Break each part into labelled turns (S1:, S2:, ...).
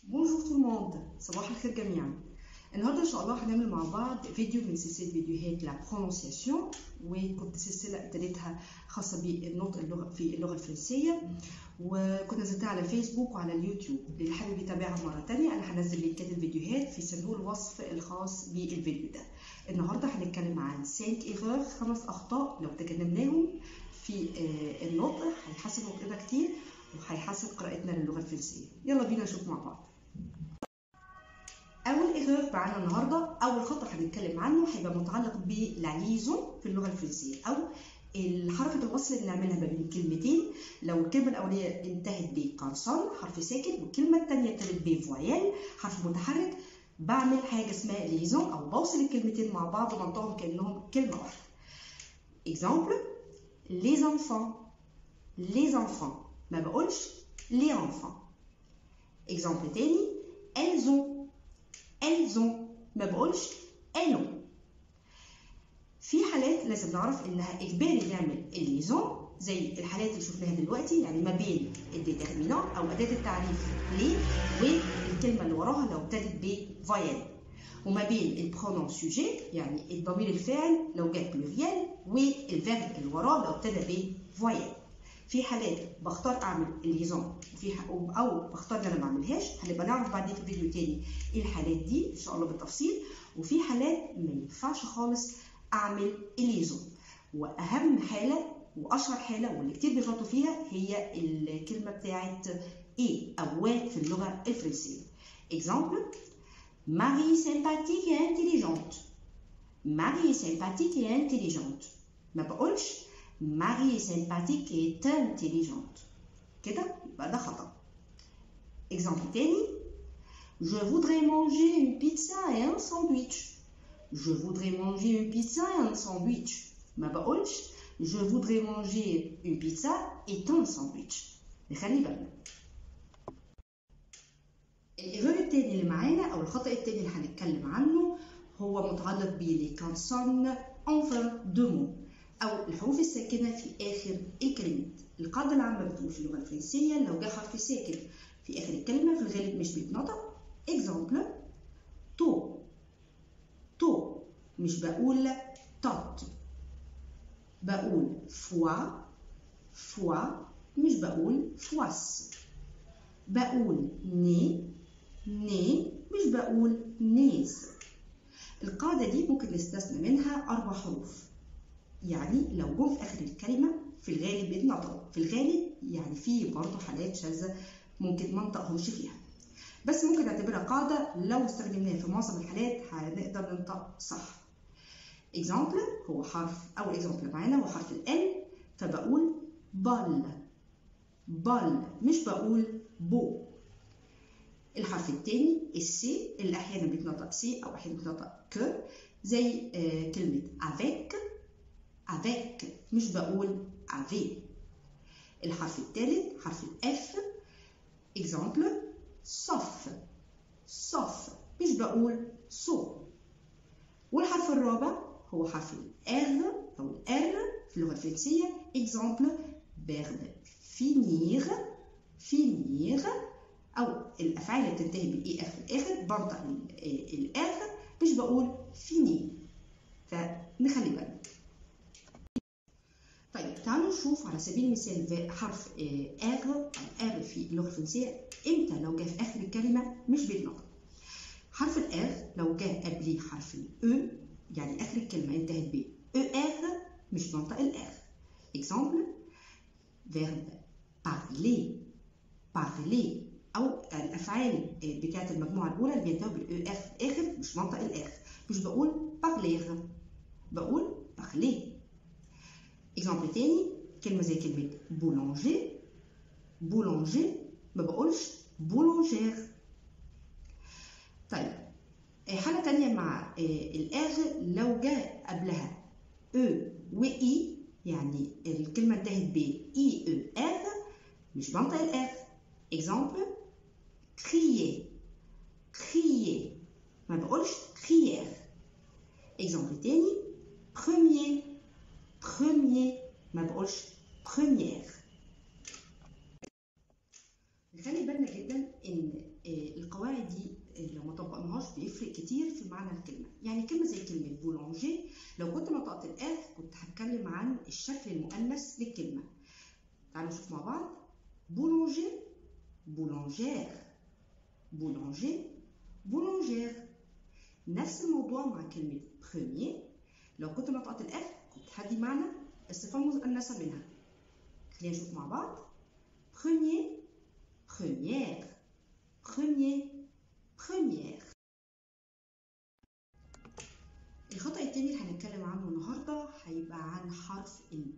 S1: بونجور تو الموند صباح الخير جميعا النهارده ان شاء الله هنعمل مع بعض فيديو من سلسله فيديوهات لا برونونسياسيون وكنت سلسله ابتديتها خاصه بالنطق اللغه في اللغه الفرنسيه وكنت نزلتها على الفيسبوك وعلى اليوتيوب اللي حابب يتابعها مره تانية انا هنزل لينكات الفيديوهات في صندوق الوصف الخاص بالفيديو ده النهارده هنتكلم عن 5 ايرور خمس اخطاء لو تجنبناهم في النطق هيحسن نطقنا كتير وهيحسن قراءتنا للغه الفرنسيه يلا بينا نشوف مع بعض اول ايرور معانا النهارده اول خطا هنتكلم عنه هيبقى متعلق بالليزون في اللغه الفرنسيه او حركه الوصل اللي بنعملها ما بين كلمتين لو الكلمه الاوليه انتهت بكارسون حرف ساكن والكلمه الثانيه ابتدت بفويال حرف متحرك بعمل حاجه اسمها ليزون او بوصل الكلمتين مع بعض وبنطقهم كانهم كلمه واحده اكزامبل les enfants les enfants ما بقولش les enfants اكزامبل تاني elles ont elles ont ما بقولش elles ont في حالات لازم نعرف انها اجباري نعمل الليزون زي الحالات اللي شفناها دلوقتي يعني ما بين الديترمينان او اداه التعريف ليه والكلمه اللي وراها لو ابتدت بفايل وما بين البرونون سوجي يعني الضمير الفاعل لو جاء بلوريال والفيرب اللي وراه لو ابتدى بفويل في حالات بختار اعمل الليزون وفي او بختار ان انا ما اعملهاش هنبقى نعرف بعدين في فيديو تاني ايه الحالات دي ان شاء الله بالتفصيل وفي حالات ما ينفعش خالص اعمل الليزون واهم حاله واشهر حاله واللي كتير بيغلطوا فيها هي الكلمه بتاعت ايه او و في اللغه الفرنسيه اكزامبل Marie sympathique et intelligente. Marie est sympathique et intelligente. ما بقولش Marie est sympathique et intelligente. كده يبقى ده خطأ. Exemple تاني Je voudrais manger une pizza et un sandwich. Je voudrais manger une pizza et un sandwich. ما بقولش Je voudrais manger une pizza et un sandwich. نخلي بالنا. الايرور التاني اللي معانا او الخطا التاني اللي هنتكلم عنه هو متعلق بلي كانسون انفر دو مو او الحروف الساكنه في اخر الكلمات القاعده العامه بتقول في اللغه الفرنسيه لو جاء حرف ساكن في اخر الكلمه في الغالب مش بيتنطق اكزامبل تو تو مش بقول توت بقول فوا فوا مش بقول فواس بقول ني ني مش بقول نيز القاعدة دي ممكن نستثنى منها أربع حروف يعني لو جم في آخر الكلمة في الغالب بيتنطقوا في الغالب يعني في برضه حالات شاذة ممكن ما ننطقهمش فيها بس ممكن نعتبرها قاعدة لو استخدمناها في معظم الحالات هنقدر ننطق صح اكزامبل هو حرف أول اكزامبل معانا هو حرف ال فبقول بال بال مش بقول بو الحرف الثاني السي اللي احيانا بيتنطق سي او احيانا بيتنطق ك زي آه كلمه avec avec مش بقول افي الحرف الثالث حرف الاف اكزامبل صف صف مش بقول سو والحرف الرابع هو حرف الار او الار في اللغه الفرنسيه اكزامبل verbe finir finir او الافعال اللي بتنتهي بالاي اف في الاخر بنطق الاخر مش بقول فيني فنخلي بالنا طيب تعالوا نشوف على سبيل المثال حرف ار او ار في اللغه الفرنسيه امتى لو جاء في اخر الكلمه مش بيتنطق حرف الار لو جاء قبليه حرف الاو يعني اخر الكلمه انتهت ب او ار مش بنطق الار اكزامبل verbe parler parler او الافعال بتاعت المجموعه الاولى اللي بينتهوا بالاو اف في الاخر مش منطق الاخ مش بقول بارلير بقول بارلي اكزامبل تاني كلمه زي كلمه بولانجي بولانجي ما بقولش بولانجير طيب حاله تانية مع الاغ لو جاء قبلها او و اي يعني الكلمه انتهت ب اي او ار مش منطق الاخ اكزامبل crier crier ما بقولش crier اكزامبل تاني premier premier ما بقولش première نخلي بالنا جدا ان آه، القواعد دي آه، لو ما طبقناهاش بيفرق كتير في معنى الكلمه يعني كلمه زي كلمه بولونجي لو كنت نطقت الاخ كنت هتكلم عن الشكل المؤنث للكلمه تعالوا نشوف مع بعض بولونجي بولونجير بولونجي بولونجير نفس الموضوع مع كلمة premier لو كنت نطقت الأف كنت هدي معنى الصفة المؤنثة منها خلينا نشوف مع بعض premier première premier première الخطأ التاني اللي هنتكلم عنه النهارده هيبقى عن حرف ال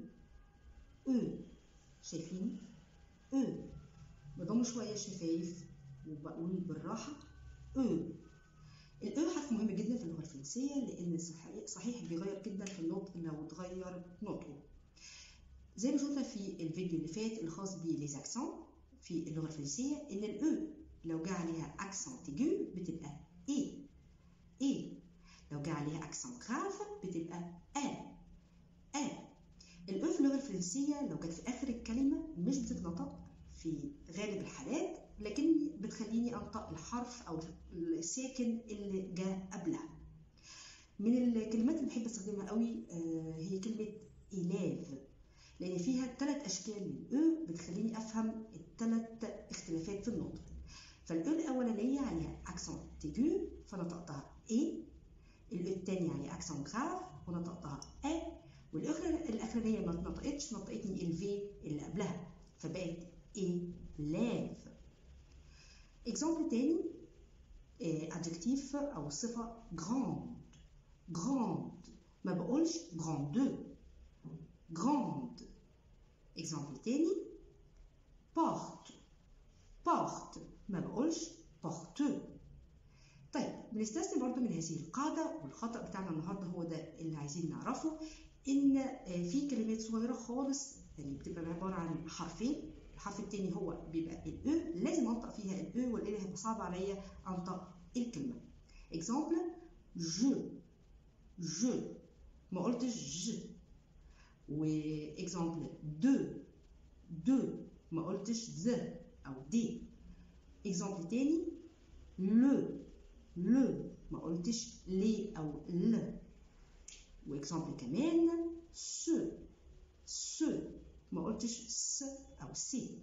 S1: E E شايفين E بضم شوية الشفايف وبقول بالراحة E الأو حرف مهم جدا في اللغة الفرنسية لأن صحيح, صحيح بيغير جدا في النطق لو اتغير نطقه زي ما شفنا في الفيديو اللي فات الخاص بليزاكسون في اللغة الفرنسية إن الأو لو جه عليها أكسون تيجو بتبقى إي إي لو جه عليها أكسون غراف بتبقى أ أ الأو في اللغة الفرنسية لو جت في آخر الكلمة مش بتتنطق في غالب الحالات لكن بتخليني انطق الحرف او الساكن اللي جاء قبلها من الكلمات اللي بحب استخدمها قوي هي كلمه إلاف لان فيها ثلاث اشكال للاو بتخليني افهم الثلاث اختلافات في النطق فالاو الاولانيه عليها اكسون تيجو فنطقتها اي الاو الثانيه عليها اكسون غراف ونطقتها ا والاخرى الاخرانيه ما نطقتش نطقتني الفي اللي قبلها فبقت إلاف اكزامبل تاني ادجكتيف او صفه جراند جراند ما بقولش جراندو جراند اكزامبل تاني بورت بورت ما بقولش بورتو طيب بنستثني برضو من هذه القاعده والخطا بتاعنا النهارده هو ده اللي عايزين نعرفه ان في كلمات صغيره خالص يعني بتبقى عباره عن حرفين الحرف التاني هو بيبقى الاو لازم انطق فيها الاو والا هيبقى صعب عليا انطق الكلمه اكزامبل جو جو ما قلتش ج واكزامبل دو دو ما قلتش ذ او دي اكزامبل تاني لو لو ما قلتش لي او ل واكزامبل كمان سو سو ما قلتش س او سي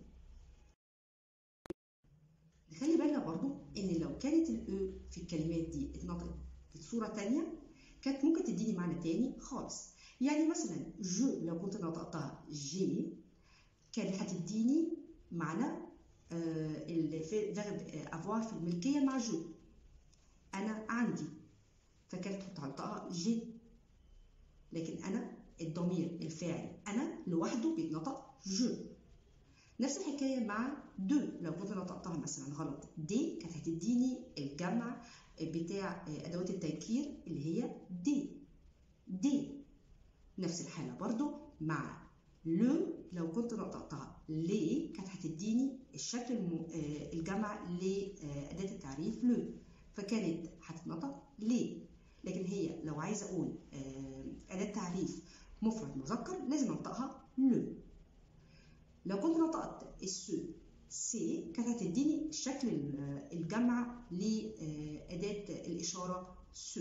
S1: نخلي بالنا برضو ان لو كانت الاو في الكلمات دي اتنطقت بصوره تانية كانت ممكن تديني معنى تاني خالص يعني مثلا جو لو كنت نطقتها جي كانت هتديني معنى الفيرب افوار في الملكيه مع جو انا عندي فكانت هتنطقها جي لكن انا الضمير الفاعل انا لوحده بيتنطق جو نفس الحكايه مع دو لو كنت نطقتها مثلا غلط دي كانت هتديني الجمع بتاع ادوات التنكير اللي هي دي دي نفس الحاله برضو مع لو لو كنت نطقتها لي كانت هتديني الشكل الجمع لاداه التعريف لو فكانت هتتنطق لي لكن هي لو عايزه اقول اداه تعريف مفرد مذكر لازم انطقها لو لو كنت نطقت السو سي كانت هتديني الشكل الجمع لأداة الإشارة سو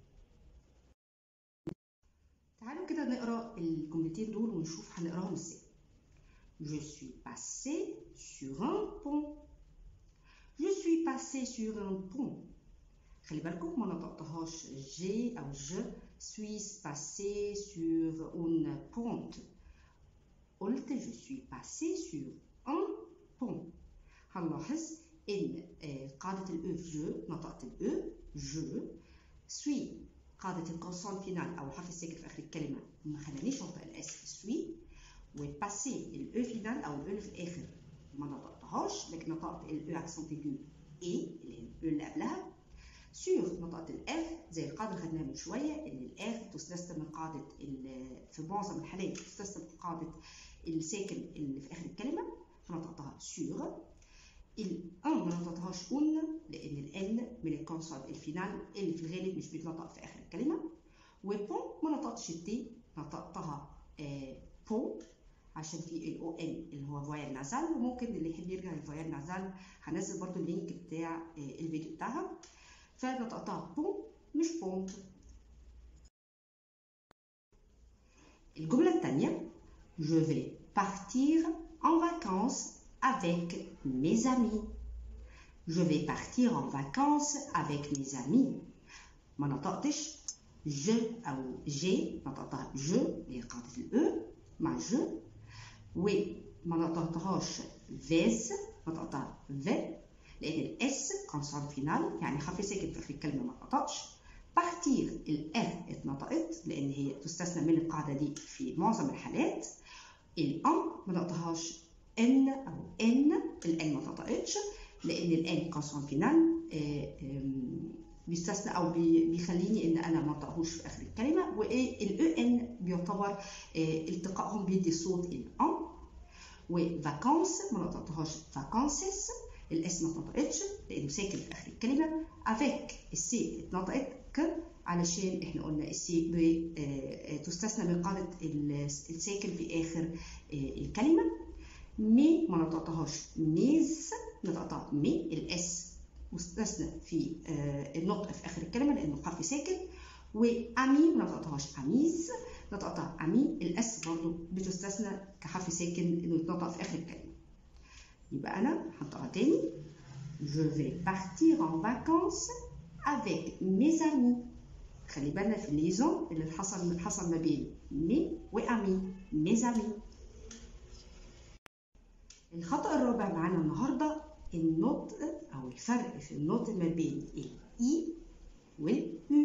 S1: تعالوا كده نقرا الجملتين دول ونشوف هنقراهم ازاي Je suis passé sur un pont. Je suis passé sur un pont. خلي بالكم ما نطقتهاش جي او ج suis passé sur une pente قلت je suis passé sur un pont هنلاحظ ان قاعدة الاو في جو نطقت الاو جو سوي قاعدة الكونسون فينال او الحرف الساكن في اخر الكلمة ما خلانيش انطق الاس سوي وباسي الاو فينال او الاو اللي في الاخر ما نطقتهاش لكن نطقت الاو اكسون ايجو اي اللي هي الاو اللي قبلها سور نطقت الاف زي القاعده اللي خدناها من شويه ان الاف تستثنى من قاعده في معظم الحالات تستثنى من قاعده الساكن اللي في اخر الكلمه فنطقتها سور الان ما نطقتهاش اون لان الان من الكونسون الفينال اللي في الغالب مش بيتنطق في اخر الكلمه وبون ما نطقتش التي نطقتها آه بو عشان في الاو ان اللي هو فويال نازال وممكن اللي يحب يرجع للفويال نازال هنزل برضو اللينك بتاع الفيديو بتاعها فنطقتها بون مش بونت الجملة الثانية Je vais partir en vacances avec mes amis. Je vais partir en vacances avec mes amis. ما نطقتش je أو j'ai نطقتها je اللي هي قاعدة الأو مع je وما نطقتهاش فيز نطقتها في لأن الإس كونسون فينال يعني حرف ساكن في آخر الكلمة ما نطقش بارتير الأ اتنطقت لأن هي تستثنى من القاعدة دي في معظم الحالات الأن ما نطقتهاش ان او ان الان ما نطقتش لان الان كونسون فينال بيستثنى او بيخليني ان انا ما انطقهوش في اخر الكلمه والاو ان بيعتبر التقائهم بيدي صوت الان وفاكانس ما نطقتهاش فاكانسز الاس ما اتنطقتش لانه ساكن في اخر الكلمه افيك السي اتنطقت ك علشان احنا قلنا السي تستثنى من قاعده الساكن في اخر الكلمه مي ما نطقتهاش ميز نطقتها مي الاس مستثنى في النطق في اخر الكلمه لانه حرف ساكن وامي ما نطقتهاش اميز نطقتها امي الاس برضو بتستثنى كحرف ساكن انه يتنطق في اخر الكلمه يبقى انا هنطقها تاني Je vais partir en vacances avec mes amis خلي بالنا في الليزون اللي حصل حصل ما بين مي وامي ميز امي الخطأ الرابع معانا النهارده النطق او الفرق في النطق ما بين الاي والاو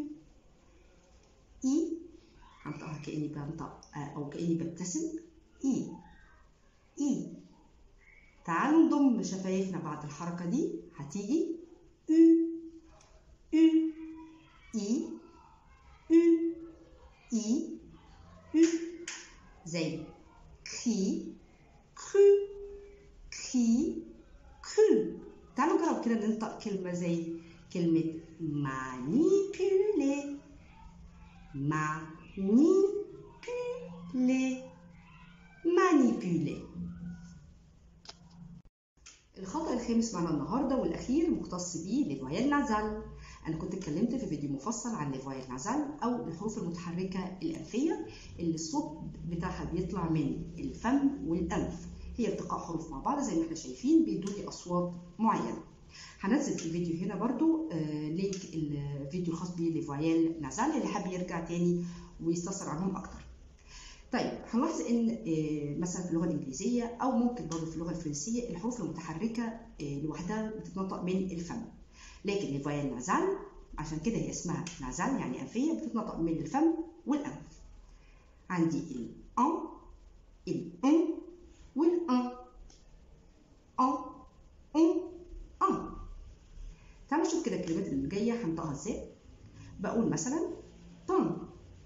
S1: اي هنطقها كاني بنطق او كاني ببتسم اي اي تعالوا نضم شفايفنا بعد الحركه دي هتيجي او او اي او اي او زي كري كرو كري كرو تعالوا نجرب كده ننطق كلمة زي كلمة مانيبيولي مانيبيولي مانيبيولي الخطأ الخامس معنا النهاردة والأخير مختص بيه لفويال نازال أنا كنت اتكلمت في فيديو مفصل عن لفويال نازال أو الحروف المتحركة الأنفية اللي الصوت بتاعها بيطلع من الفم والأنف هي التقاء حروف مع بعض زي ما احنا شايفين بيدوا لي اصوات معينه هنزل في الفيديو هنا برضو آه لينك الفيديو الخاص بيه لفويال نازال اللي حابب يرجع تاني ويستفسر عنهم اكتر طيب هنلاحظ ان آه مثلا في اللغه الانجليزيه او ممكن برضو في اللغه الفرنسيه الحروف المتحركه آه لوحدها بتتنطق من الفم لكن لفويال نازال عشان كده هي اسمها نازال يعني انفيه بتتنطق من الفم والانف عندي الان الان والان ان ان ان تعالوا نشوف كده الكلمات اللي جايه هنطقها ازاي بقول مثلا بان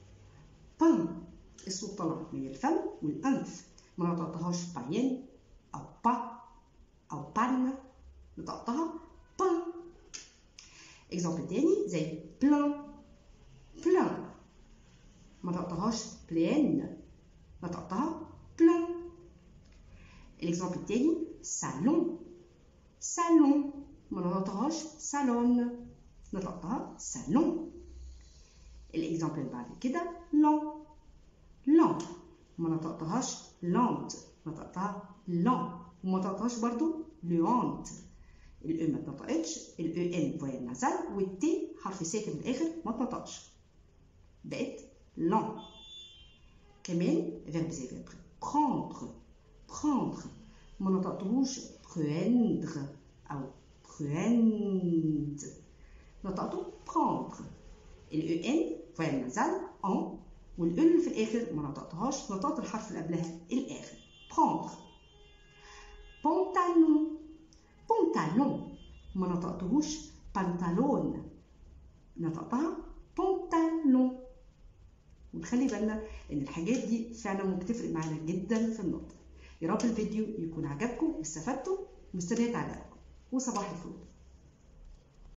S1: بان الصوت طلع من الفم والانف ما نطقتهاش باين او با او بان نطقتها بان اكزامبل تاني زي بلان بلان ما نطقتهاش بلين نطقتها بلان الاكزامبل التاني صالون صالون ما نطقتهاش صالون نطقتها صالون الاكزامبل اللي بعد كده لون لون ما نطقتهاش لونت نطقتها لون وما نطقتهاش برضو لونت الاو ما اتنطقتش الاو ان فويال نازال والتي حرف ساكن في الاخر ما اتنطقش بقت لون كمان فيرب زي فيرب prendre prendre ما نطقتهوش prendre أو prendre نطقته prendre ال ان فويل نازال ان والان اللي في الآخر ما نطقتهاش نطقت الحرف اللي قبلها الآخر prendre pantalon pantalon ما نطقتهوش pantalon نطقتها pantalon ونخلي بالنا ان الحاجات دي فعلا بتفرق معانا جدا في النطق يا رب الفيديو يكون عجبكم واستفدتوا مستنيه تعليقاتكم وصباح الفل